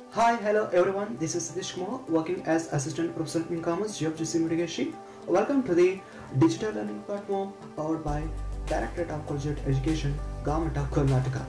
Hi, hello everyone. This is Satish Kumar, working as Assistant Professor in Commerce, GFGC Mitigation. Welcome to the digital learning platform powered by Directorate of Collegiate Education, Government of Karnataka.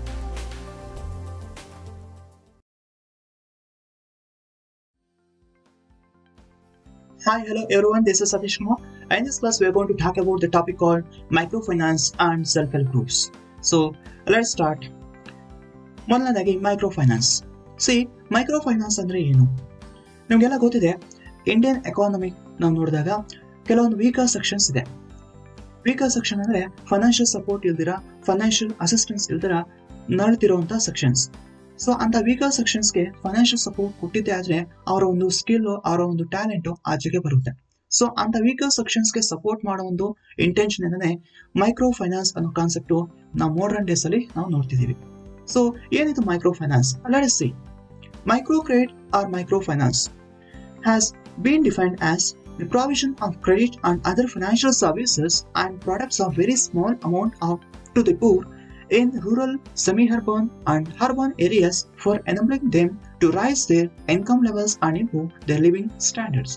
Hi, hello everyone. This is Satish Kumar. In this class, we are going to talk about the topic called microfinance and self-help groups. So let's start. ಮೊದಲನೇದಾಗಿ micro finance ಸಿ micro finance ಅಂದ್ರೆ ಏನು ನಿಮಗೆಲ್ಲ ಗೊತ್ತಿದೆ Indian economy ನಾವು ನೋಡಿದಾಗ ಕೆಲವೊಂದು weaker sections ಇದೆ ವೀಕರ್ ಸೆಕ್ಷನ್ ಅಂದ್ರೆ ಫೈನಾನ್ಷಿಯಲ್ ಸಪೋರ್ಟ್ ಇಲ್ದಿರ ಫೈನಾನ್ಷಿಯಲ್ ಅಸಿಸ್ಟೆನ್ಸ್ ಇಲ್ದಿರ ನಡ್ತಿರುವಂತ ಸೆಕ್ಷನ್ಸ್ ಸೊ ಅಂತ ವೀಕರ್ ಸೆಕ್ಷನ್ಸ್ಗೆ ಫೈನಾನ್ಷಿಯಲ್ ಸಪೋರ್ಟ್ ಕೊಟ್ಟಿದ್ದೆ ಆದ್ರೆ ಅವರ ಒಂದು ಸ್ಕಿಲ್ ಅವರ ಒಂದು ಟ್ಯಾಲೆಂಟ್ ಆಚೆಗೆ ಬರುತ್ತೆ ಸೊ ಅಂತ ವೀಕರ್ ಸೆಕ್ಷನ್ಸ್ಗೆ ಸಪೋರ್ಟ್ ಮಾಡೋ ಒಂದು ಇಂಟೆನ್ಷನ್ ಏನಂದ್ರೆ ಮೈಕ್ರೋ ಫೈನಾನ್ಸ್ ಅನ್ನೋ ಕಾನ್ಸೆಪ್ಟ್ ನಾವು ಮಾಡರ್ನ್ ಡೇಸ್ ಅಲ್ಲಿ ನಾವು ನೋಡ್ತಿದೀವಿ ಸೊ ಏನಿದು micro finance let see micro credit or micro finance has been defined as the provision of credit and other financial services and products of very small amount of to the poor in rural, semi-urban and urban areas for enabling them to rise their income levels and improve their living standards.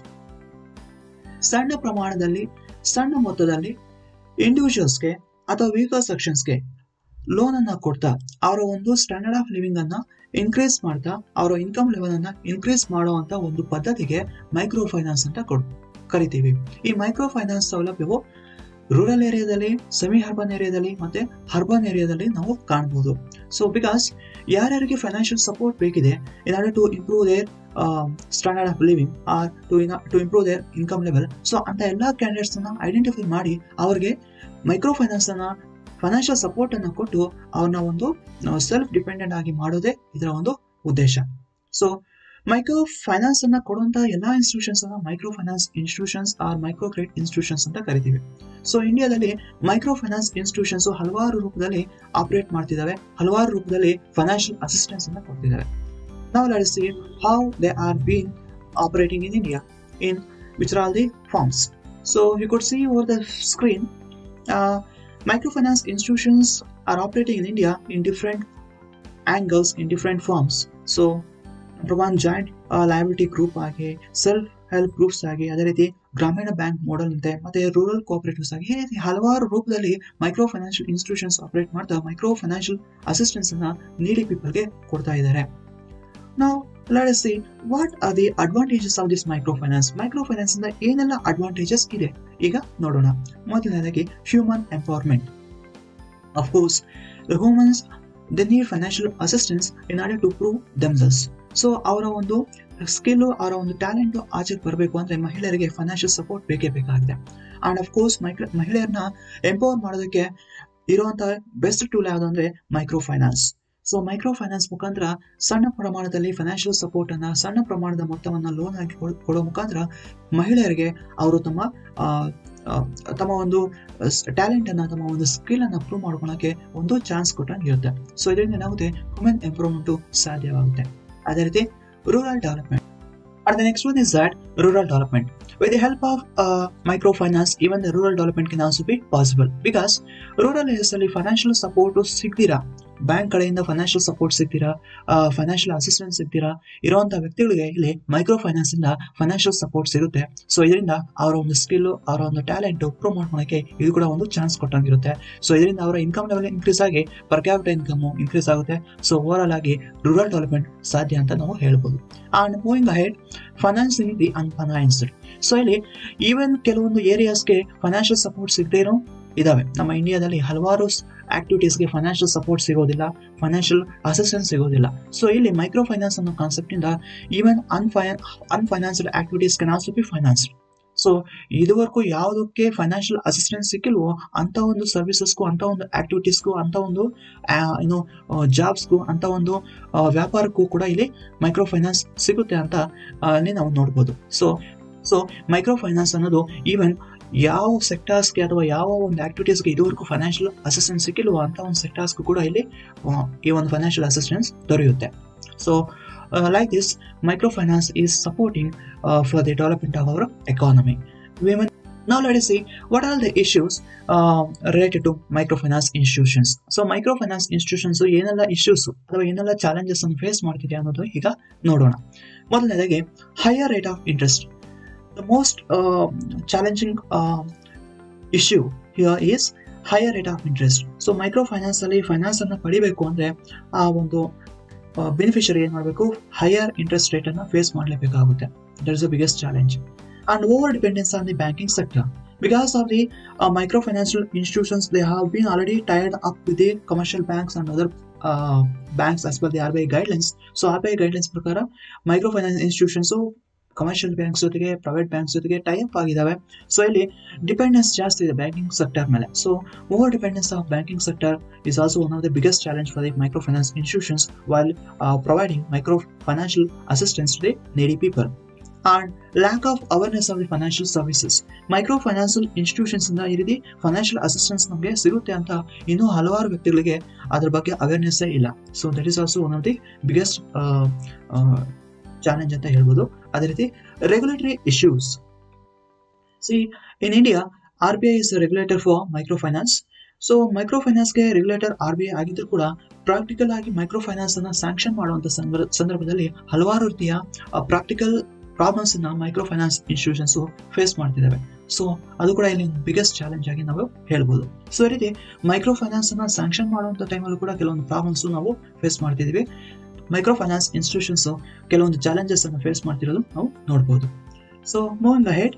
ಸಣ್ಣ ಪ್ರಮಾಣದಲ್ಲಿ ಸಣ್ಣ ಮೊತ್ತದಲ್ಲಿ ಇಂಡಿವಿಜುವಲ್ಸ್ಗೆ ಅಥವಾ weaker ಸೆಕ್ಷನ್ಸ್ಗೆ loan ಅನ್ನ ಕೊಡ್ತಾ ಅವರ ಒಂದು standard of living ಅನ್ನ ಇನ್ಕ್ರೀಸ್ ಮಾಡ್ತಾ ಅವರ ಇನ್ಕಮ್ ಲೆವೆಲ್ ಅನ್ನ ಇನ್ಕ್ರೀಸ್ ಮಾಡುವಂತ ಒಂದು ಪದ್ಧತಿಗೆ ಮೈಕ್ರೋ ಫೈನಾನ್ಸ್ ಅಂತ ಕೊಡ್ ಕರಿತೀವಿ ಈ ಮೈಕ್ರೋ ಫೈನಾನ್ಸ್ ಸೌಲಭ್ಯವು ರೂರಲ್ ಏರಿಯಾದಲ್ಲಿ ಸೆಮಿ ಅರ್ಬನ್ ಏರಿಯಾದಲ್ಲಿ ಮತ್ತೆ ಅರ್ಬನ್ ಏರಿಯಾದಲ್ಲಿ ನಾವು ಕಾಣಬಹುದು ಸೊ ಬಿಕಾಸ್ ಯಾರ್ಯಾರಿಗೆ ಫೈನಾನ್ಷಿಯಲ್ ಸಪೋರ್ಟ್ ಬೇಕಿದೆ in order to improve their standard of living or to to improve their income level so ಅಂತ ಎಲ್ಲ ಕ್ಯಾಂಡಿಡೇಟ್ಸ್ ಅನ್ನ ಐಡೆಂಟಿಫೈ ಮಾಡಿ ಅವರಿಗೆ ಮೈಕ್ರೋ ಫೈನಾನ್ಸ್ ಅನ್ನ ಫೈನಾನ್ಷಿಯಲ್ ಸಪೋರ್ಟ್ ಅನ್ನ ಕೊಟ್ಟು ಅವ್ರನ್ನ ಒಂದು ಸೆಲ್ಫ್ ಡಿಪೆಂಡೆಂಟ್ ಆಗಿ ಮಾಡೋದೇ ಇದರ ಒಂದು ಉದ್ದೇಶ ಸೊ ಮೈಕ್ರೋ ಫೈನಾನ್ಸ್ ಅನ್ನ ಕೊಡುವಂತ ಎಲ್ಲಾ ಇನ್ಸ್ಟಿಟ್ಯೂಷನ್ಸ್ ಅನ್ನ micro finance institutions or micro credit institutions ಅಂತ ಕರಿತೀವಿ ಸೊ ಇಂಡಿಯಾದಲ್ಲಿ ಮೈಕ್ರೋ ಫೈನಾನ್ಸ್ ಇನ್ಸ್ಟಿಟ್ಯೂಷನ್ಸ್ ಹಲವಾರು ರೂಪದಲ್ಲಿ ಆಪರೇಟ್ ಮಾಡ್ತಿದ್ದಾವೆ ಹಲವಾರು ರೂಪದಲ್ಲಿ ಫೈನಾನ್ಷಿಯಲ್ ಅಸಿಸ್ಟೆನ್ಸ್ ಅನ್ನ ಕೊಡ್ತಿದ್ದಾರೆ ನಾವು let's see how they are been operating in India in which are all the forms so you could see over the screen microfinance institutions are operating in India in different angles, in different forms. So, number one, joint uh, liability group ಆಗಿ self help groups ಆಗಿ ಅದೇ ರೀತಿ ಗ್ರಾಮೀಣ bank model ಅಂತೆ ಮತ್ತೆ rural cooperatives ಆಗಿ ಈ ರೀತಿ ಹಲವಾರು ರೂಪದಲ್ಲಿ ಮೈಕ್ರೋ ಫೈನಾನ್ಷಿಯಲ್ ಇನ್ಸ್ಟಿಟ್ಯೂಷನ್ಸ್ ಆಪರೇಟ್ ಮಾಡ್ತಾ ಮೈಕ್ರೋ ಫೈನಾನ್ಷಿಯಲ್ ಅಸಿಸ್ಟೆನ್ಸ್ ಅನ್ನ ನೀಡಿ ಪೀಪಲ್ಗೆ ಕೊಡ್ತಾ ಇದ್ದಾರೆ ನಾವು let see what are the advantages of this micro finance micro finance ಇಂದ ಏನೆಲ್ಲ ಅಡ್ವಾಂಟೇಜಸ್ ಇದೆ ಈಗ ನೋಡೋಣ ಮೊದಲನೇದಾಗಿ human empowerment of course humans they need financial assistance in order to prove themselves so ಅವರ ಒಂದು ಸ್ಕಿಲ್ ಅವರ ಒಂದು ಟ್ಯಾಲೆಂಟ್ ಆಚೆಗೆ ಬರಬೇಕು ಅಂದ್ರೆ ಮಹಿಳೆಯರಿಗೆ ಫೈನಾನ್ಷಿಯಲ್ ಸಪೋರ್ಟ್ ಬೇಕೇ ಬೇಕಾಗಿದೆ ಅಂಡ್ ಅಫ್ ಕೋರ್ಸ್ ಮೈಕ್ರೋ ಮಹಿಳೆಯರನ್ನ ಎಂಪವರ್ ಮಾಡೋದಕ್ಕೆ ಇರುವಂತಹ ಬೆಸ್ಟ್ ಟೂಲ್ ಯಾವುದು ಅಂದ್ರೆ micro finance so micro finance ಮುಖಾಂತರ ಸಣ್ಣ ಪ್ರಮಾಣದಲ್ಲಿ ಫೈನಾನ್ಷಿಯಲ್ ಸಪೋರ್ಟ್ ಅನ್ನ ಸಣ್ಣ ಪ್ರಮಾಣದ ಮೊತ್ತವನ್ನ ಲೋನ್ ಆಗಿ ಕೊಡೋ ಮುಖಾಂತರ ಮಹಿಳೆಯರಿಗೆ ಅವರು ತಮ್ಮ ತಮ್ಮ ಒಂದು ಟ್ಯಾಲೆಂಟ್ ಅನ್ನ ತಮ್ಮ ಒಂದು ಸ್ಕಿಲ್ ಅನ್ನ ಪ್ರೂವ್ ಮಾಡ್ಕೊಳಕ್ಕೆ ಒಂದು ಚಾನ್ಸ್ ಕೊಟ್ಟಂಗೆ ಇರುತ್ತೆ ಸೊ ಇದರಿಂದ ಏನಾಗುತ್ತೆ ಹ್ಯೂಮನ್ ಎಂಪ್ರೂವ್ಮೆಂಟ್ ಸಾಧ್ಯವಾಗುತ್ತೆ ಅದೇ ರೀತಿ rural development And the next one is that rural development. With the help of uh, microfinance, even the rural development can also be possible because rural areas ಅಲ್ಲಿ ಫೈನಾನ್ಷಿಯಲ್ ಸಪೋರ್ಟ್ ಸಿಗ್ತೀರಾ bank ಕಡೆಯಿಂದ financial support ಸಿಗ್ತೀರಾ financial assistance ಸಿಗ್ತೀರಾ ಇರುವಂತಹ ವ್ಯಕ್ತಿಗಳಿಗೆ ಇಲ್ಲಿ micro finance ಇಂದ financial support ಸಿಗುತ್ತೆ ಸೊ ಇದರಿಂದ ಅವರ ಒಂದು ಸ್ಕಿಲ್ ಅವರ ಒಂದು ಟ್ಯಾಲೆಂಟ್ ಪ್ರೂವ್ ಮಾಡ್ಕೊಳಕ್ಕೆ ಇದು ಕೂಡ ಒಂದು ಚಾನ್ಸ್ ಕೊಟ್ಟಂಗಿರುತ್ತೆ ಸೊ ಇದರಿಂದ ಅವರ ಇನ್ಕಮ್ ಲೆವೆಲ್ ಇನ್ಕ್ರೀಸ್ ಆಗಿ ಪರ್ ಕ್ಯಾಪಿಟಲ್ ಇನ್ಕಮ್ ಇನ್ಕ್ರೀಸ್ ಆಗುತ್ತೆ ಸೊ ಓವರ್ ಆಲ್ ಆಗಿ ರೂರಲ್ ಡೆವಲಪ್ಮೆಂಟ್ ಸಾಧ್ಯ ಅಂತ ನಾವು ಹೇಳ್ಬೋದು and moving ahead financing the unfinanced so ಇಲ್ಲಿ ಈವನ್ ಕೆಲವೊಂದು ಏರಿಯಾಸ್ಗೆ ಫೈನಾನ್ಷಿಯಲ್ ಸಪೋರ್ಟ್ ಸಿಗದೇ ಇರೋ ಇದಾವೆ ನಮ್ಮ ಇಂಡಿಯಾದಲ್ಲಿ ಹಲವಾರು ಆಕ್ಟಿವಿಟೀಸ್ಗೆ ಫೈನಾನ್ಷಿಯಲ್ ಸಪೋರ್ಟ್ ಸಿಗೋದಿಲ್ಲ ಫೈನಾನ್ಷಿಯಲ್ ಅಸಿಸ್ಟೆನ್ಸ್ ಸಿಗೋದಿಲ್ಲ ಸೊ ಇಲ್ಲಿ ಮೈಕ್ರೋ ಫೈನಾನ್ಸ್ ಅನ್ನೋ ಕಾನ್ಸೆಪ್ಟ್ ಇಂದ ಈವನ್ ಅನ್ಫೈ unfinanced activities can also be financed so ಇದುವರೆಗೂ ಯಾವುದಕ್ಕೆ ಫೈನಾನ್ಷಿಯಲ್ ಅಸಿಸ್ಟೆನ್ಸ್ ಸಿಕ್ಕಿಲ್ವೋ ಅಂತ ಒಂದು ಸರ್ವಿಸಸ್ಗೂ ಅಂತ ಒಂದು ಆಕ್ಟಿವಿಟೀಸ್ಗೂ ಅಂತ ಒಂದು ಏನು ಜಾಬ್ಸ್ಗೂ ಅಂತ ಒಂದು ವ್ಯಾಪಾರಕ್ಕೂ ಕೂಡ ಇಲ್ಲಿ ಮೈಕ್ರೋ ಫೈನಾನ್ಸ್ ಸಿಗುತ್ತೆ ಅಂತ ಅಲ್ಲಿ ನಾವು ನೋಡ್ಬೋದು ಸೊ ಸೊ ಮೈಕ್ರೋ ಫೈನಾನ್ಸ್ ಅನ್ನೋದು ಈವನ್ ಯಾವ ಸೆಕ್ಟರ್ಸ್ಗೆ ಅಥವಾ ಯಾವ ಒಂದು ಆಕ್ಟಿವಿಟೀಸ್ಗೆ ಇದುವರೆಗೂ ಫೈನಾನ್ಷಿಯಲ್ ಅಸಿಸ್ಟೆನ್ಸ್ ಸಿಕ್ಕಿಲ್ವೋ ಅಂತ ಒಂದು ಸೆಕ್ಟರ್ಸ್ಗೂ ಕೂಡ ಇಲ್ಲಿ ಈ ಒಂದು ಫೈನಾನ್ಷಿಯಲ್ ಅಸಿಸ್ಟೆನ್ಸ್ ದೊರೆಯುತ್ತೆ so like this micro finance is supporting for the development of our economy Now let us see what are the issues uh, related to microfinance institutions. So microfinance institutions ಏನೆಲ್ಲ issues ಅಥವಾ ಏನೆಲ್ಲ challenges ಅನ್ನು face ಮಾಡ್ತಿದೆ ಅನ್ನೋದು ಈಗ ನೋಡೋಣ ಮೊದಲನೇದಾಗಿ higher rate of interest the most challenging issue here is higher rate of interest so micro finance ಅಲ್ಲಿ ಫೈನಾನ್ಸ್ ಅನ್ನ ಪಡಿಬೇಕು ಅಂದ್ರೆ ಆ ಒಂದು ಬೆನಿಫಿಷರಿ ಏನ್ ಮಾಡಬೇಕು ಹೈಯರ್ ಇಂಟ್ರೆಸ್ಟ್ ರೇಟ್ ಅನ್ನ ಫೇಸ್ ಮಾಡಲೇಬೇಕಾಗುತ್ತೆ that is the biggest challenge and over dependence on the banking sector. Because of the uh, microfinancial institutions, they have been already tied up with the commercial banks and other uh, banks as per the RBI guidelines. So RBI guidelines ಪ್ರಕಾರ microfinance institutions commercial banks ಜೊತೆಗೆ private banks ಜೊತೆಗೆ tie up ಆಗಿದ್ದಾವೆ so ಇಲ್ಲಿ dependence ಜಾಸ್ತಿ ಇದೆ banking sector ಮೇಲೆ so over dependence of banking sector is also one of the biggest challenge for the micro finance institutions while providing micro financial assistance to the needy people. and lack of awareness of the financial services. Micro financial institutions ಇಂದ ಈ ರೀತಿ financial assistance ನಮಗೆ ಸಿಗುತ್ತೆ ಅಂತ ಇನ್ನೂ ಹಲವಾರು ವ್ಯಕ್ತಿಗಳಿಗೆ ಅದ್ರ ಬಗ್ಗೆ ಅವೇರ್ನೆಸ್ ಇಲ್ಲ so that is also one of the biggest challenge ಅಂತ ಹೇಳ್ಬೋದು ಅದೇ ರೀತಿ regulatory issues see in India R B I is regulator for micro finance so micro ಫೈನಾನ್ಸ್ಗೆ ರೆಗ್ಯುಲೇಟರ್ ಆರ್ ಬಿ ಐ ಆಗಿದ್ರು ಕೂಡ ಪ್ರಾಕ್ಟಿಕಲ್ ಆಗಿ ಮೈಕ್ರೋ ಫೈನಾನ್ಸ್ ಅನ್ನ sanction ಮಾಡುವಂತ ಸಂದರ್ಭದಲ್ಲಿ ಹಲವಾರು ರೀತಿಯ ಪ್ರಾಕ್ಟಿಕಲ್ ಪ್ರಾಬ್ಲಮ್ಸ್ ಅನ್ನ ಮೈಕ್ರೋ ಫೈನಾನ್ಸ್ ಇನ್ಸ್ಟಿಟ್ಯೂಷನ್ಸ್ ಫೇಸ್ ಮಾಡ್ತಿದ್ದಾವೆ ಸೊ ಅದು ಕೂಡ ಇಲ್ಲಿ ಬಿಗ್ಗೆಸ್ಟ್ ಚಾಲೆಂಜ್ ಆಗಿ ನಾವು ಹೇಳ್ಬೋದು ಸೊ ಈ ರೀತಿ ಮೈಕ್ರೋ ಫೈನಾನ್ಸ್ ಅನ್ನ ಸ್ಯಾಂಕ್ಷನ್ ಮಾಡುವಂತ ಟೈಮಲ್ಲೂ ಕೂಡ ಕೆಲವೊಂದು ಪ್ರಾಬ್ಲಮ್ಸ್ ನಾವು ಫೇಸ್ ಮಾಡ್ತಿದೀವಿ ಮೈಕ್ರೋ ಫೈನಾನ್ಸ್ ಇನ್ಸ್ಟಿಟ್ಯೂಷನ್ಸ್ ಕೆಲವೊಂದು ಚಾಲೆಂಜಸ್ ಅನ್ನು ಫೇಸ್ ಮಾಡ್ತಿರೋದು ನಾವು ನೋಡ್ಬೋದು so moving ahead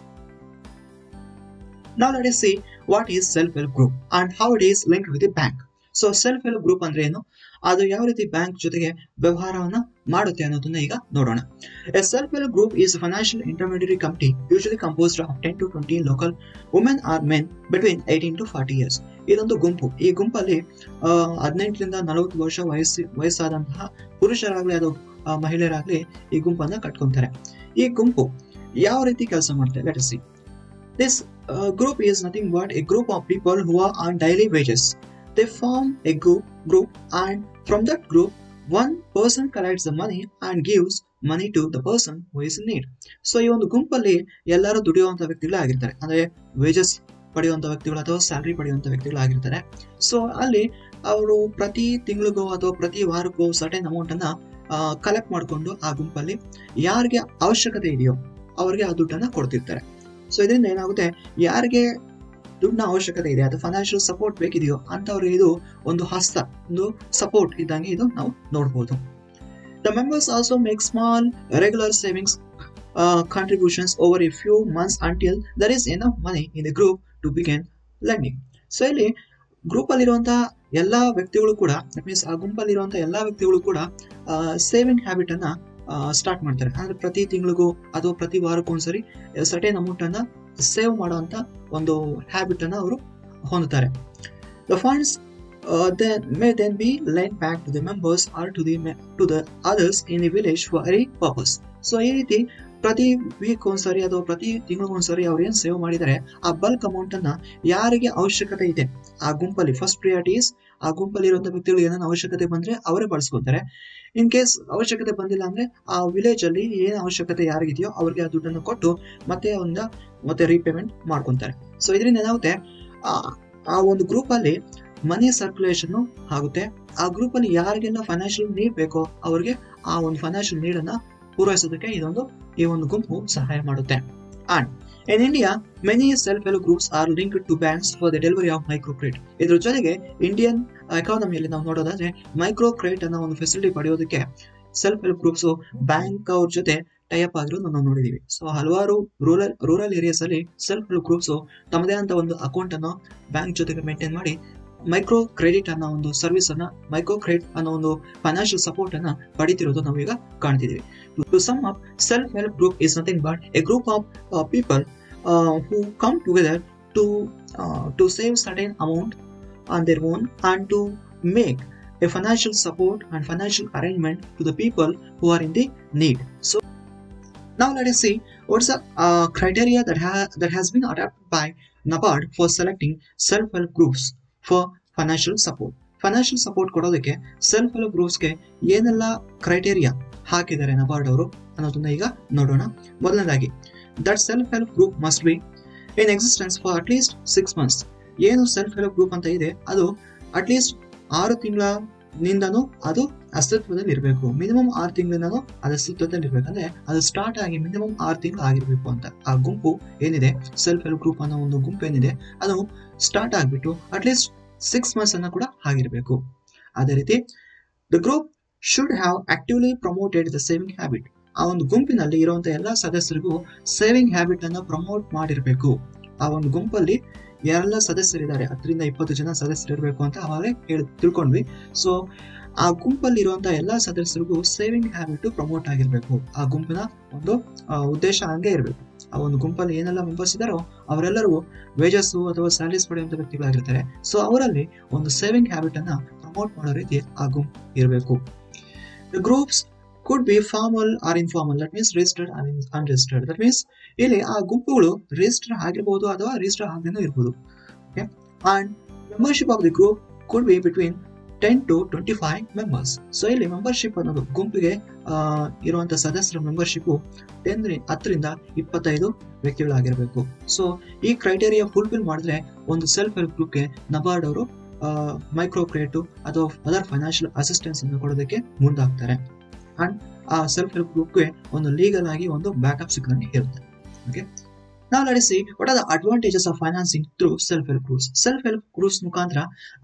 Now let us see what is self-help group and how it is linked with the bank. So self help group ಅಂದ್ರೆ ಏನು ಅದು ಯಾವ ರೀತಿ ಬ್ಯಾಂಕ್ ಜೊತೆಗೆ ವ್ಯವಹಾರವನ್ನ ಮಾಡುತ್ತೆ ಅನ್ನೋದನ್ನ ಈಗ ನೋಡೋಣ a self help group is financial intermediary company usually composed of ten to twenty local women or men between eighteen to forty years ಇದೊಂದು ಗುಂಪು ಈ ಗುಂಪಲ್ಲಿ ಹದಿನೆಂಟರಿಂದ ನಲವತ್ತು ವರ್ಷ ವಯಸ್ಸು ವಯಸ್ಸಾದಂತಹ ಪುರುಷರಾಗ್ಲಿ ಅದು ಮಹಿಳೆಯರಾಗ್ಲಿ ಈ ಗುಂಪನ್ನ ಕಟ್ಕೊಂತಾರೆ ಈ ಗುಂಪು ಯಾವ ರೀತಿ ಕೆಲಸ ಮಾಡುತ್ತೆ let see This uh, group is nothing but a group of people who are on daily wages. They form a group, group and from that group, one person collects the money and gives money to the person who is in need. So ಈ ಒಂದು ಗುಂಪಲ್ಲಿ ಎಲ್ಲರೂ ದುಡಿಯುವಂತ ವ್ಯಕ್ತಿಗಳು ಆಗಿರ್ತಾರೆ ಅಂದ್ರೆ wages ಪಡೆಯುವಂತ ವ್ಯಕ್ತಿಗಳು ಅಥವಾ salary ಪಡೆಯುವಂತ ವ್ಯಕ್ತಿಗಳು ಆಗಿರ್ತಾರೆ ಸೊ ಅಲ್ಲಿ ಅವರು ಪ್ರತಿ ತಿಂಗಳಿಗೋ ಅಥವಾ ಪ್ರತಿ ವಾರಕ್ಕೋ ಸರ್ಟೆನ್ ಅಮೌಂಟ್ ಅನ್ನ ಕಲೆಕ್ಟ್ ಮಾಡಿಕೊಂಡು ಆ ಗುಂಪಲ್ಲಿ ಯಾರಿಗೆ ಅವಶ್ಯಕತೆ ಇದೆಯೋ ಅವರಿಗೆ ಆ ದುಡ್ಡನ್ನ ಕೊಡ್ತಿರ್ತಾರೆ ಸೊ ಇದರಿಂದ ಏನಾಗುತ್ತೆ ಯಾರಿಗೆ ದುಡ್ಡಿನ ಅವಶ್ಯಕತೆ ಇದೆ ಅಥವಾ ಫೈನಾನ್ಷಿಯಲ್ ಸಪೋರ್ಟ್ ಬೇಕಿದೆಯೋ ಅಂತವ್ರಿಗೆ ಇದು ಒಂದು ಹಸ್ತ ಒಂದು ಸಪೋರ್ಟ್ ಇದ್ದಂಗೆ ಇದು ನಾವು ನೋಡ್ಬೋದು the members also make small regular savings contributions over a few months until there is enough money in the group to begin learning so ಇಲ್ಲಿ ಗ್ರೂಪ್ ಅಲ್ಲಿರುವಂತಹ ಎಲ್ಲಾ ವ್ಯಕ್ತಿಗಳು ಕೂಡ ಮೀನ್ಸ್ ಆ ಗುಂಪಲ್ಲಿರುವಂತ ಎಲ್ಲಾ ವ್ಯಕ್ತಿಗಳು ಕೂಡ ಸೇವಿಂಗ್ ಹ್ಯಾಬಿಟ್ ಅನ್ನ ಸ್ಟಾರ್ಟ್ ಮಾಡ್ತಾರೆ ಅಂದ್ರೆ ಪ್ರತಿ ತಿಂಗಳಿಗೂ ಅಥವಾ ಪ್ರತಿ ವಾರಕ್ಕೂ ಒಂದ್ಸರಿ ಸರ್ಟೇನ್ ಅಮೌಂಟ್ ಅನ್ನ ಸೇವ್ ಮಾಡುವಂತ ಒಂದು ಹ್ಯಾಬಿಟ್ ಅನ್ನ ಅವರು ಹೊಂದುತ್ತಾರೆ the funds may then be lent back to the members or to the to the others in the village for any purpose so ಈ ರೀತಿ ಪ್ರತಿ ವೀಕ್ ಒಂದ್ಸರಿ ಅಥವಾ ಪ್ರತಿ ತಿಂಗಳಿಗೊಂದ್ಸರಿ ಅವ್ರು ಏನ್ ಸೇವ್ ಮಾಡಿದ್ದಾರೆ ಆ ಬಲ್ಕ್ ಅಮೌಂಟ್ ಅನ್ನ ಯಾರಿಗೆ ಅವಶ್ಯಕತೆ ಇದೆ ಆ ಗುಂಪಲ್ಲಿ ಫಸ್ಟ್ ಪ್ರಿಯಾರಿಟೀಸ್ ಆ ಗುಂಪಲ್ಲಿ ಇರುವಂತ ವ್ಯಕ್ತಿಗಳಿಗೆ ಏನೇನು ಅವಶ್ಯಕತೆ ಬಂದ್ರೆ ಅವರೇ ಬಳಸ್ಕೊತಾರೆ ಇನ್ ಕೇಸ್ ಅವಶ್ಯಕತೆ ಬಂದಿಲ್ಲ ಅಂದ್ರೆ ಆ ವಿಲೇಜ್ ಅಲ್ಲಿ ಏನ್ ಅವಶ್ಯಕತೆ ಯಾರಿಗಿದೆಯೋ ಅವ್ರಿಗೆ ಆ ದುಡ್ಡನ್ನು ಕೊಟ್ಟು ಮತ್ತೆ ಅವನ್ನ ಮತ್ತೆ ರೀಪೇಮೆಂಟ್ ಮಾಡ್ಕೊಂತಾರೆ ಸೊ ಇದರಿಂದ ಏನಾಗುತ್ತೆ ಆ ಒಂದು ಗ್ರೂಪ್ ಅಲ್ಲಿ ಮನಿ ಸರ್ಕ್ಯುಲೇಷನ್ ಆಗುತ್ತೆ ಆ ಗ್ರೂಪ್ ಅಲ್ಲಿ ಯಾರಿಗೆಲ್ಲ ಫೈನಾನ್ಷಿಯಲ್ ನೀಡ್ ಬೇಕೋ ಅವ್ರಿಗೆ ಆ ಒಂದು ಫೈನಾನ್ಷಿಯಲ್ ನೀಡ್ ಅನ್ನ ಪೂರೈಸೋದಕ್ಕೆ ಇದೊಂದು ಈ ಒಂದು ಗುಂಪು ಸಹಾಯ ಮಾಡುತ್ತೆ and in India many self help groups are link to banks for the delivery of micro credit ಇದ್ರ ಜೊತೆಗೆ ಇಂಡಿಯನ್ ಎಕಾನಮಿಯಲ್ಲಿ ನಾವು ನೋಡೋದಾದ್ರೆ ಮೈಕ್ರೋ ಕ್ರೆಡಿಟ್ ಅನ್ನೋ ಒಂದು ಫೆಸಿಲಿಟಿ ಪಡೆಯೋದಕ್ಕೆ ಸೆಲ್ಫ್ ಹೆಲ್ಪ್ ಗ್ರೂಪ್ಸ್ ಬ್ಯಾಂಕ್ ಅವ್ರ ಜೊತೆ ಟೈಅಪ್ ಆಗಿರೋದು ನಾವು ನೋಡಿದೀವಿ ಸೊ ಹಲವಾರು ರೂರಲ್ ರೂರಲ್ ಏರಿಯಾಸ್ ಅಲ್ಲಿ ಸೆಲ್ಫ್ ಹೆಲ್ಪ್ ಗ್ರೂಪ್ಸ್ ತಮ್ಮದೇ ಅಂತ ಒಂದು ಅಕೌಂಟ್ ಅನ್ನು ಬ್ಯಾಂಕ್ ಜೊತೆಗೆ ಮೇಂಟೈನ್ ಮಾಡಿ ಮೈಕ್ರೋ ಕ್ರೆಡಿಟ್ ಅನ್ನೋ ಒಂದು ಸರ್ವಿಸ್ ಅನ್ನ ಮೈಕ್ರೋ ಕ್ರೆಡಿಟ್ ಅನ್ನೋ ಒಂದು ಫೈನಾನ್ಷಿಯಲ್ ಸಪೋರ್ಟ್ ಅನ್ನ ಪಡಿತಿರೋದು ನಾವೀಗ ಕಾಣ್ತಿದೀವಿ to sum up self help group is nothing but a group of people who come together to to save certain amount on their own and to make a financial support and financial arrangement to the people who are in the need. So now let us see what's the uh, criteria that, ha- that has been adopted by NABARD for selecting self-help groups for financial support. Financial support ಕೊಡೋದಕ್ಕೆ self help ಗ್ರೂಪ್ಸ್ಗೆ ಏನೆಲ್ಲ criteria ಹಾಕಿದ್ದಾರೆ ನಬಾರ್ಡ್ ಅವರು ಅನ್ನೋದನ್ನ ಈಗ ನೋಡೋಣ ಮೊದಲನೇದಾಗಿ that self help group must be in existence for at least six months ಏನು ಸೆಲ್ಫ್ ಹೆಲ್ಪ್ ಗ್ರೂಪ್ ಅಂತ ಇದೆ ಅದು ಅಟ್ಲೀಸ್ಟ್ ಆರು ತಿಂಗಳ ನಿಂದನೂ ಅದು ಅಸ್ತಿತ್ವದಲ್ಲಿ ಇರಬೇಕು ಮಿನಿಮಮ್ ಆರು ತಿಂಗಳಿಂದನೂ ಅದು ಅಸ್ತಿತ್ವದಲ್ಲಿ ಇರಬೇಕಂದ್ರೆ ಅದು ಸ್ಟಾರ್ಟ್ ಆಗಿ ಮಿನಿಮಮ್ ಆರು ತಿಂಗಳು ಆಗಿರ್ಬೇಕು ಅಂತ ಆ ಗುಂಪು ಏನಿದೆ ಸೆಲ್ಫ್ ಹೆಲ್ಪ್ ಗ್ರೂಪ್ ಅನ್ನೋ ಒಂದು ಗುಂಪು ಏನಿದೆ ಅದು ಸ್ಟಾರ್ಟ್ ಆಗಿಬಿಟ್ಟು ಅಟ್ಲೀಸ್ಟ್ ಸಿಕ್ಸ್ ಮಂತ್ಸ್ ಅನ್ನ ಕೂಡ ಆಗಿರಬೇಕು ಅದೇ ರೀತಿ the group should have actively promoted the saving habit ಆ ಒಂದು ಗುಂಪಿನಲ್ಲಿ ಇರುವಂತಹ ಎಲ್ಲ ಸದಸ್ಯರಿಗೂ ಸೇವಿಂಗ್ ಹ್ಯಾಬಿಟ್ ಅನ್ನ ಪ್ರಮೋಟ್ ಮಾಡಿರಬೇಕು ಆ ಒಂದು ಗುಂಪಲ್ಲಿ ಯಾರೆಲ್ಲ ಸದಸ್ಯರಿದ್ದಾರೆ ಹತ್ತರಿಂದ ಇಪ್ಪತ್ತು ಜನ ಸದಸ್ಯರಿರಬೇಕು ಅಂತ ಅವಾಗಲೇ ಹೇಳಿ ತಿಳ್ಕೊಂಡ್ವಿ ಸೊ ಆ ಗುಂಪಲ್ಲಿ ಇರುವಂತಹ ಎಲ್ಲಾ ಸದಸ್ಯರಿಗೂ ಸೇವಿಂಗ್ ಹ್ಯಾಬಿಟ್ ಪ್ರಮೋಟ್ ಆಗಿರ್ಬೇಕು ಆ ಗುಂಪಿನ ಒಂದು ಆ, ಉದ್ದೇಶ ಹಂಗೆ ಇರಬೇಕು ಆ ಒಂದು ಗುಂಪಲ್ಲಿ ಏನೆಲ್ಲ ಮೆಂಬರ್ಸ್ ಇದಾರೋ ಅವರೆಲ್ಲರೂ ವೇಜಸ್ ಅಥವಾ ಸ್ಯಾಲರೀಸ್ ಪಡೆಯುವಂತ ವ್ಯಕ್ತಿಗಳಾಗಿರ್ತಾರೆ ಸೊ ಅವರಲ್ಲಿ ಒಂದು ಸೇವಿಂಗ್ ಹ್ಯಾಬಿಟ್ ಅನ್ನ ಪ್ರಮೋಟ್ ಮಾಡೋ ರೀತಿ ಆ ಗುಂಪು ಇರಬೇಕು the groups could be formal or informal that means registered or unregistered that means ಇಲ್ಲಿ ಆ ಗುಂಪುಗಳು ರಿಜಿಸ್ಟರ್ ಆಗಿರ್ಬೋದು ಅಥವಾ ರಿಜಿಸ್ಟರ್ ಆಗದೇನೂ ಇರ್ಬೋದು okay and membership of the group could be between ten to twenty five members so ಇಲ್ಲಿ membership ಅನ್ನೋದು ಗುಂಪಿಗೆ ಇರುವಂತ ಸದಸ್ಯರ ಮೆಂಬರ್ಶಿಪ್ ಟೆನ್ ಹತ್ತರಿಂದ ಇಪ್ಪತ್ತೈದು ವ್ಯಕ್ತಿಗಳಾಗಿರಬೇಕು ಸೊ ಈ ಕ್ರೈಟೇರಿಯಾ ಫುಲ್ಫಿಲ್ ಮಾಡಿದ್ರೆ ಒಂದು ಸೆಲ್ಫ್ ಹೆಲ್ಪ್ ಗ್ರೂಪ್ಗೆ ನಬಾರ್ಡ್ ಅವರು ಮೈಕ್ರೋ ಕ್ರೇಟು ಅಥವಾ ಅದರ್ ಫೈನಾನ್ಷಿಯಲ್ ಅಸಿಸ್ಟೆನ್ಸ್ ಅನ್ನು ಕೊಡೋದಕ್ಕೆ ಮುಂದಾಗ್ತಾರೆ ಅಂಡ್ ಆ ಸೆಲ್ಫ್ ಹೆಲ್ಪ್ ಗ್ರೂಪ್ಗೆ ಒಂದು ಲೀಗಲ್ ಆಗಿ ಒಂದು ಬ್ಯಾಕಪ್ ಸಿಕ್ಕಂಗೆ ಇರುತ್ತೆ ಓಕೆ ನಾವು ನಡೆಸಿ what are the advantages of financing through self help groups self help groups ಮುಖಾಂತರ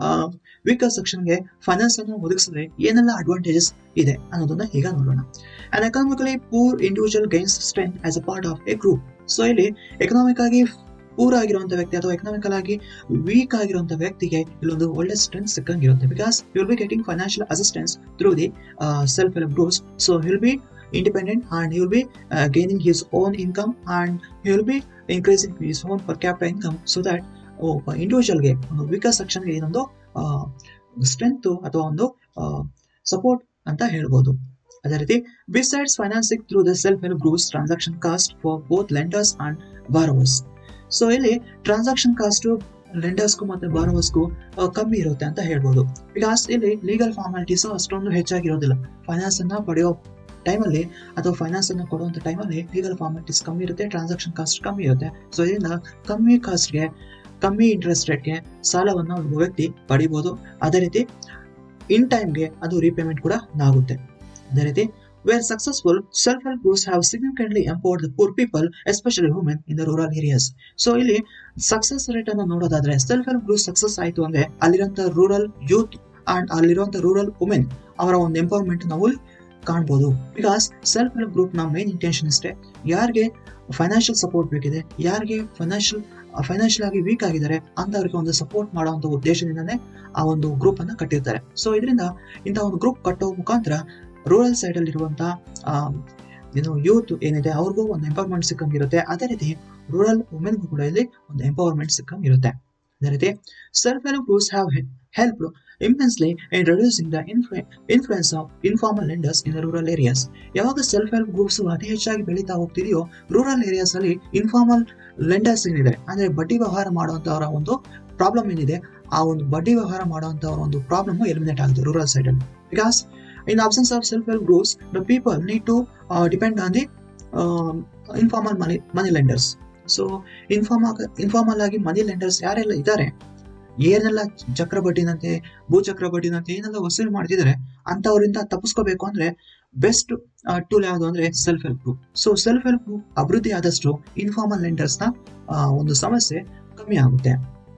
ವೀಕರ್ ಸೆಕ್ಷನ್ಗೆ ಫೈನಾನ್ಸ್ ಅನ್ನು ಒದಗಿಸಿದ್ರೆ ಏನೆಲ್ಲ ಅಡ್ವಾಂಟೇಜಸ್ ಇದೆ ಅನ್ನೋದನ್ನ ಈಗ ನೋಡೋಣ and economically poor individual gains strength as a part of a group so ಇಲ್ಲಿ ಎಕನಾಮಿಕ್ ಆಗಿ ಪೂರ್ ಆಗಿರುವಂತ ವ್ಯಕ್ತಿ ಅಥವಾ ಎಕನಾಮಿಕಲ್ ಆಗಿ ವೀಕ್ ಆಗಿರುವಂತ ವ್ಯಕ್ತಿಗೆ ಇಲ್ಲೊಂದು ಒಳ್ಳೆ ಸ್ಟ್ರೆಂತ್ ಸಿಕ್ಕಂಗಿರುತ್ತೆ because will be getting financial assistance through the self help groups so will be independent and he will be uh, gaining his own income and he will be increasing his own per capita income so that ಒಬ್ಬ ಇಂಡಿವಿಜುವಲ್ಗೆ ಒಂದು weaker ಸೆಕ್ಷನ್ಗೆ ಏನೊಂದು strength ಅಥವಾ ಒಂದು support ಅಂತ ಹೇಳ್ಬೋದು ಅದೇ ರೀತಿ besides financing through the self help groups transaction cost for both lenders and borrowers so ಇಲ್ಲಿ ಟ್ರಾನ್ಸಾಕ್ಷನ್ ಕಾಸ್ಟ್ ಲೆಂಡರ್ಸ್ಗೂ ಮತ್ತೆ ಬಾರೋವರ್ಸ್ಗೂ ಕಮ್ಮಿ ಇರುತ್ತೆ ಅಂತ ಹೇಳ್ಬೋದು ಬಿಕಾಸ್ ಇಲ್ಲಿ ಲೀಗಲ್ ಫಾರ್ಮಾಲಿಟೀಸ್ ಅಷ್ಟೊಂದು ಹೆಚ್ಚಾಗಿರೋದಿಲ್ಲ ಫೈನಾನ್ಸ್ ಅನ್ನ ಪಡೆಯೋ ಟೈಮಲ್ಲಿ ಅಥವಾ ಫೈನಾನ್ಸ್ ಅನ್ನು ಕೊಡುವಂತ ಟೈಮಲ್ಲಿ ಲೀಗಲ್ ಫಾರ್ಮಾಲಿಟೀಸ್ ಕಮ್ಮಿ ಇರುತ್ತೆ ಟ್ರಾನ್ಸಾಕ್ಷನ್ ಕಾಸ್ಟ್ ಕಮ್ಮಿ ಇರುತ್ತೆ ಸೊ ಇದರಿಂದ ಕಮ್ಮಿ ಕಾಸ್ಟ್ಗೆ ಕಮ್ಮಿ ಇಂಟ್ರೆಸ್ಟ್ ರೇಟ್ಗೆ ಸಾಲವನ್ನು ಒಬ್ಬ ವ್ಯಕ್ತಿ ಪಡಿಬೋದು ಅದೇ ರೀತಿ ಇನ್ ಟೈಮ್ಗೆ ಅದು ರೀಪೇಮೆಂಟ್ ಕೂಡ ಆಗುತ್ತೆ ಅದೇ ರೀತಿ where successful self help groups have significantly empowered the poor people especially women in the rural areas so ಇಲ್ಲಿ ಸಕ್ಸಸ್ ರೇಟ್ ಅನ್ನು ನೋಡೋದಾದ್ರೆ ಸೆಲ್ಫ್ ಹೆಲ್ಪ್ ಗ್ರೂಪ್ ಸಕ್ಸಸ್ ಆಯಿತು ಅಂದ್ರೆ ಅಲ್ಲಿರುವಂತ ರೂರಲ್ ಯೂತ್ ಅಂಡ್ ಅಲ್ಲಿರುವಂತ ರೂರಲ್ ವುಮೆನ್ ಅವರ ಒಂದು ಎಂಪವರ್ಮೆಂಟ್ ನಾವು ಕಾಣ್ಬೋದು ಬಿಕಾಸ್ ಸೆಲ್ಫ್ ಹೆಲ್ಪ್ ಗ್ರೂಪ್ ನ ಮೇನ್ ಇಂಟೆನ್ಷನ್ ಇಷ್ಟೇ ಯಾರಿಗೆ ಫೈನಾನ್ಷಿಯಲ್ ಸಪೋರ್ಟ್ ಬೇಕಿದೆ ಯಾರಿಗೆ ಫೈನಾನ್ಷಿಯಲ್ ಫೈನಾನ್ಷಿಯಲ್ ಆಗಿ ವೀಕ್ ಆಗಿದ್ದಾರೆ ಅಂತವರಿಗೆ ಒಂದು ಸಪೋರ್ಟ್ ಮಾಡುವಂತ ಉದ್ದೇಶದಿಂದನೇ ಆ ಒಂದು ಗ್ರೂಪ್ ಅನ್ನ ಕಟ್ಟಿರ್ತಾರೆ ಸೊ ಇದರಿಂದ ಇಂಥ ಒಂದು ಗ್ರೂಪ್ ಕಟ್ಟೋ ಮುಖಾಂತರ ರೂರಲ್ ಸೈಡ್ ಅಲ್ಲಿ ಇರುವಂತ ಏನು ಯೂತ್ ಏನಿದೆ ಅವ್ರಿಗೂ ಒಂದು ಎಂಪವರ್ಮೆಂಟ್ ಸಿಕ್ಕಂಗಿರುತ್ತೆ ಅದೇ ರೀತಿ ರೂರಲ್ ವುಮೆನ್ಗೂ ಕೂಡ ಇಲ್ಲಿ ಒಂದು ಎಂಪವರ್ಮೆಂಟ್ ಸಿಕ್ಕಂಗಿರುತ್ತೆ ಅದೇ ರೀತಿ self help groups have help immensely in reducing the influence of informal lenders in rural areas ಯಾವಾಗ ಸೆಲ್ಫ್ ಹೆಲ್ಪ್ ಗ್ರೂಪ್ಸ್ ಅತಿ ಹೆಚ್ಚಾಗಿ ಬೆಳೀತಾ ಹೋಗ್ತಿದೆಯೋ ರೂರಲ್ ಏರಿಯಾಸ್ ಅಲ್ಲಿ ಇನ್ಫಾರ್ಮಲ್ ಲೆಂಡರ್ಸ್ ಏನಿದೆ ಅಂದ್ರೆ ಬಡ್ಡಿ ವ್ಯವಹಾರ ಮಾಡುವಂತವರ ಒಂದು ಪ್ರಾಬ್ಲಮ್ ಏನಿದೆ ಆ ಒಂದು ಬಡ್ಡಿ ವ್ಯವಹಾರ ಮಾಡುವಂತವರ ಒಂದು ಪ್ರಾಬ್ಲಮ್ ಎಲಿಮಿನೇಟ್ ಆಗುತ್ತೆ ರೂರಲ್ ಸೈಡ್ ಅಲ್ಲಿ because in absence of self help groups the people need to depend on the informal money money lenders so inform informal ಆಗಿ ಮನಿ ಲೆಂಡರ್ಸ್ ಯಾರೆಲ್ಲ ಇದ್ದಾರೆ ಏನೆಲ್ಲ ಚಕ್ರ ಬಡ್ಡಿನಂತೆ ಭೂ ಚಕ್ರ ಬಡ್ಡಿನಂತೆ ಏನೆಲ್ಲ ವಸೂಲಿ ಮಾಡ್ತಿದ್ದಾರೆ ಅಂತವರಿಂದ ತಪ್ಪಿಸ್ಕೋಬೇಕು ಅಂದ್ರೆ ಬೆಸ್ಟ್ ಟೂಲ್ ಯಾವುದು ಅಂದ್ರೆ self help group so self help group ಅಭಿವೃದ್ಧಿ ಆದಷ್ಟು ಇನ್ಫಾರ್ಮಲ್ ಲೆಂಡರ್ಸ್ ನ ಒಂದು ಸಮಸ್ಯೆ ಕಮ್ಮಿ ಆಗುತ್ತೆ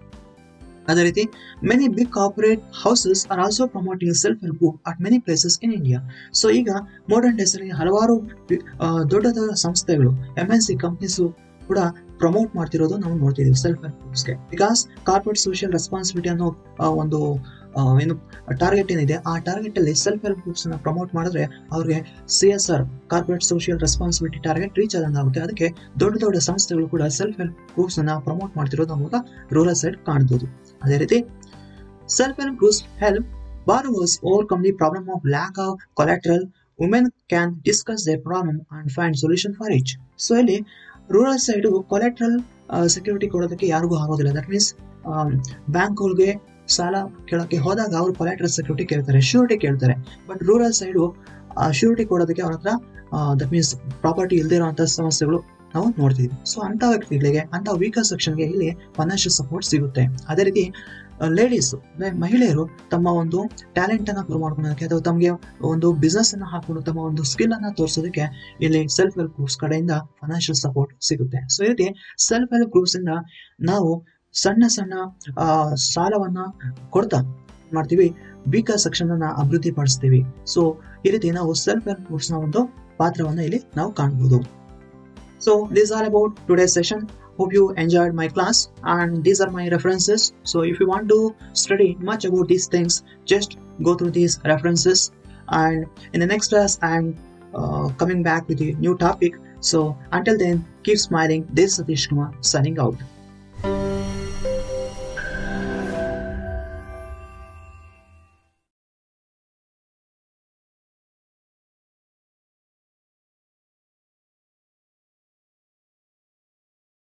ಅದೇ ರೀತಿ many big corporate houses are also promoting self help group at many places in India so ಈಗ ಮಾಡರ್ನ್ ಡೇಸ್ ಅಲ್ಲಿ ಹಲವಾರು ದೊಡ್ಡ ದೊಡ್ಡ ಸಂಸ್ಥೆಗಳು ಎಂ ಎನ್ ಸಿ ಕಂಪ್ನೀಸ್ ಕೂಡ ಪ್ರಮೋಟ್ ಮಾಡ್ತಿರೋದು ನಾವು ನೋಡ್ತಿದ್ದೀವಿ ಸೆಲ್ಫ್ ಹೆಲ್ಪ್ ಗ್ರೂಪ್ಸ್ಗೆ ಬಿಕಾಸ್ ಕಾರ್ಪೊರೇಟ್ ಸೋಷಿಯಲ್ ರೆಸ್ಪಾನ್ಸಿಬಿಲಿಟಿ ಅನ್ನೋ ಒಂದು ಏನು ಟಾರ್ಗೆಟ್ ಏನಿದೆ ಆ ಟಾರ್ಗೆಟ್ ಅಲ್ಲಿ ಸೆಲ್ಫ್ ಹೆಲ್ಪ್ ಗ್ರೂಪ್ಸ್ ನ ಪ್ರಮೋಟ್ ಮಾಡಿದ್ರೆ ಅವ್ರಿಗೆ C S R corporate social responsibility target reach ಆದಂಗಾಗುತ್ತೆ ಅದಕ್ಕೆ ದೊಡ್ಡ ದೊಡ್ಡ ಸಂಸ್ಥೆಗಳು ಕೂಡ ಸೆಲ್ಫ್ ಹೆಲ್ಪ್ ಗ್ರೂಪ್ಸ್ ನ ಪ್ರಮೋಟ್ ಮಾಡ್ತಿರೋದು ನಮಗೆ ರೂರಲ್ ಸೈಡ್ ಕಾಣ್ಬೋದು ಅದೇ ರೀತಿ self help groups help borrowers overcome the problem of lack of collateral women can discuss they problem and find solution for each so ಇಲ್ಲಿ ರೂರಲ್ ಸೈಡ್ ಕೊಲೆಟ್ರಲ್ ಸೆಕ್ಯೂರಿಟಿ ಕೊಡೋದಕ್ಕೆ ಯಾರಿಗೂ ಆಗೋದಿಲ್ಲ ದಟ್ ಮೀನ್ಸ್ ಬ್ಯಾಂಕ್ಗಳಿಗೆ ಸಾಲ ಕೇಳೋಕೆ ಹೋದಾಗ ಅವರು ಕೊಲೆಟ್ರಲ್ ಸೆಕ್ಯೂರಿಟಿ ಕೇಳ್ತಾರೆ ಶ್ಯೂರಿಟಿ ಕೇಳ್ತಾರೆ ಬಟ್ ರೂರಲ್ ಸೈಡು ಶ್ಯೂರಿಟಿ ಕೊಡೋದಕ್ಕೆ ಅವ್ರ ಹತ್ರ ದಟ್ ಮೀನ್ಸ್ ಪ್ರಾಪರ್ಟಿ ಇಲ್ಲದೆ ಇರುವಂತಹ ಸಮಸ್ಯೆಗಳು ನಾವು ನೋಡ್ತೀವಿ ಸೊ ಅಂತ ವ್ಯಕ್ತಿಗಳಿಗೆ ಅಂತ ವೀಕರ್ ಸೆಕ್ಷನ್ಗೆ ಇಲ್ಲಿ ಫೈನಾನ್ಷಿಯಲ್ ಸಪೋರ್ಟ್ ಸಿಗುತ್ತೆ ಅದೇ ರೀತಿ ಲೇಡೀಸ್ ಮಹಿಳೆಯರು ತಮ್ಮ ಒಂದು ಟ್ಯಾಲೆಂಟ್ ಅನ್ನ ಪ್ರೂವ್ ಮಾಡ್ಕೊಳೋದಕ್ಕೆ ಅಥವಾ ತಮಗೆ ಒಂದು ಬಿಸ್ನೆಸ್ ಅನ್ನ ಹಾಕೊಂಡು ತಮ್ಮ ಒಂದು ಸ್ಕಿಲ್ ಅನ್ನ ತೋರಿಸೋದಕ್ಕೆ ಇಲ್ಲಿ ಸೆಲ್ಫ್ ಹೆಲ್ಪ್ ಗ್ರೂಪ್ಸ್ ಕಡೆಯಿಂದ ಫೈನಾನ್ಷಿಯಲ್ ಸಪೋರ್ಟ್ ಸಿಗುತ್ತೆ ಸೊ ಈ ರೀತಿ ಸೆಲ್ಫ್ ಹೆಲ್ಪ್ ಗ್ರೂಪ್ಸ್ ಇಂದ ನಾವು ಸಣ್ಣ ಸಣ್ಣ ಆ, ಸಾಲವನ್ನ ಕೊಡ್ತಾ ಮಾಡ್ತೀವಿ ವೀಕರ್ ಸೆಕ್ಷನ್ ಅನ್ನ ಅಭಿವೃದ್ಧಿ ಪಡಿಸ್ತೀವಿ ಸೊ ಈ ರೀತಿ ನಾವು ಸೆಲ್ಫ್ ಹೆಲ್ಪ್ ಗ್ರೂಪ್ಸ್ ನ ಒಂದು ಪಾತ್ರವನ್ನ ಇಲ್ಲಿ ನಾವು ಕಾಣಬಹುದು so this are about today session hope you enjoyed my class and these are my references so if you want to study much about these things just go through these references and in the next class i'm uh, coming back with a new topic so until then keep smiling this is satish kumar signing out